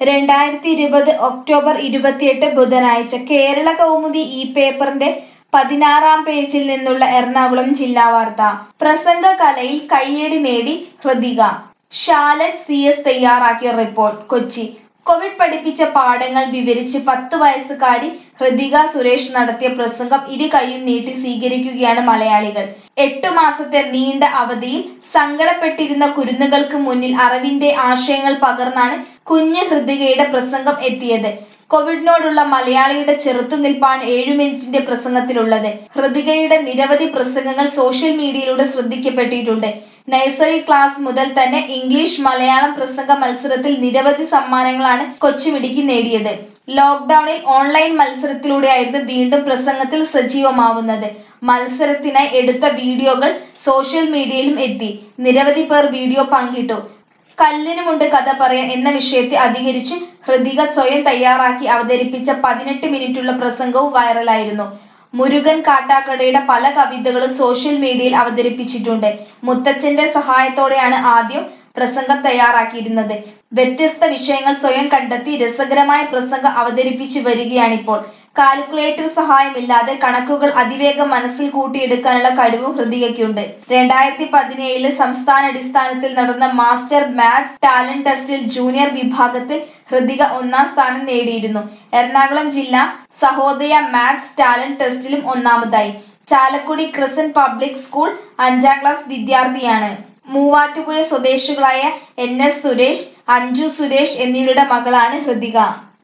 രണ്ടായിരത്തി ഇരുപത് ഒക്ടോബർ ഇരുപത്തിയെട്ട് ബുധനാഴ്ച കേരള കൗമുദി ഈ പേപ്പറിന്റെ പതിനാറാം പേജിൽ നിന്നുള്ള എറണാകുളം ജില്ലാ വാർത്ത പ്രസംഗ കലയിൽ കയ്യടി നേടി ഹൃതിക ഷാലറ്റ് സി എസ് തയ്യാറാക്കിയ റിപ്പോർട്ട് കൊച്ചി കോവിഡ് പഠിപ്പിച്ച പാഠങ്ങൾ വിവരിച്ച് പത്ത് വയസ്സുകാരി ഹൃതിക സുരേഷ് നടത്തിയ പ്രസംഗം ഇരു കൈയും നീട്ടി സ്വീകരിക്കുകയാണ് മലയാളികൾ എട്ടു മാസത്തെ നീണ്ട അവധിയിൽ സങ്കടപ്പെട്ടിരുന്ന കുരുന്നുകൾക്ക് മുന്നിൽ അറിവിന്റെ ആശയങ്ങൾ പകർന്നാണ് കുഞ്ഞ് ഹൃതികയുടെ പ്രസംഗം എത്തിയത് കോവിഡിനോടുള്ള മലയാളിയുടെ ചെറുത്തുനിൽപ്പാണ് ഏഴു മിനിറ്റിന്റെ പ്രസംഗത്തിലുള്ളത് ഹൃതികയുടെ നിരവധി പ്രസംഗങ്ങൾ സോഷ്യൽ മീഡിയയിലൂടെ ശ്രദ്ധിക്കപ്പെട്ടിട്ടുണ്ട് നഴ്സറി ക്ലാസ് മുതൽ തന്നെ ഇംഗ്ലീഷ് മലയാളം പ്രസംഗ മത്സരത്തിൽ നിരവധി സമ്മാനങ്ങളാണ് കൊച്ചുമിടിക്ക് നേടിയത് ലോക്ക്ഡൌണിൽ ഓൺലൈൻ മത്സരത്തിലൂടെയായിരുന്നു വീണ്ടും പ്രസംഗത്തിൽ സജീവമാവുന്നത് മത്സരത്തിനായി എടുത്ത വീഡിയോകൾ സോഷ്യൽ മീഡിയയിലും എത്തി നിരവധി പേർ വീഡിയോ പങ്കിട്ടു കല്ലിനുമുണ്ട് കഥ പറയാൻ എന്ന വിഷയത്തെ അധികരിച്ച് ഹൃതിക സ്വയം തയ്യാറാക്കി അവതരിപ്പിച്ച പതിനെട്ട് മിനിറ്റുള്ള പ്രസംഗവും വൈറലായിരുന്നു മുരുകൻ കാട്ടാക്കടയുടെ പല കവിതകളും സോഷ്യൽ മീഡിയയിൽ അവതരിപ്പിച്ചിട്ടുണ്ട് മുത്തച്ഛന്റെ സഹായത്തോടെയാണ് ആദ്യം പ്രസംഗം തയ്യാറാക്കിയിരുന്നത് വ്യത്യസ്ത വിഷയങ്ങൾ സ്വയം കണ്ടെത്തി രസകരമായ പ്രസംഗം അവതരിപ്പിച്ചു വരികയാണിപ്പോൾ കാൽക്കുലേറ്റർ സഹായമില്ലാതെ കണക്കുകൾ അതിവേഗം മനസ്സിൽ കൂട്ടിയെടുക്കാനുള്ള കഴിവും ഹൃതികയ്ക്കുണ്ട് രണ്ടായിരത്തി പതിനേഴില് സംസ്ഥാനാടിസ്ഥാനത്തിൽ നടന്ന മാസ്റ്റർ മാത്സ് ടാലന്റ് ടെസ്റ്റിൽ ജൂനിയർ വിഭാഗത്തിൽ ഹൃതിക ഒന്നാം സ്ഥാനം നേടിയിരുന്നു എറണാകുളം ജില്ല സഹോദയ മാത്സ് ടാലന്റ് ടെസ്റ്റിലും ഒന്നാമതായി ചാലക്കുടി ക്രിസന്റ് പബ്ലിക് സ്കൂൾ അഞ്ചാം ക്ലാസ് വിദ്യാർത്ഥിയാണ് മൂവാറ്റുപുഴ സ്വദേശികളായ എൻ എസ് സുരേഷ് അഞ്ജു സുരേഷ് എന്നിവരുടെ മകളാണ് ഹൃതിക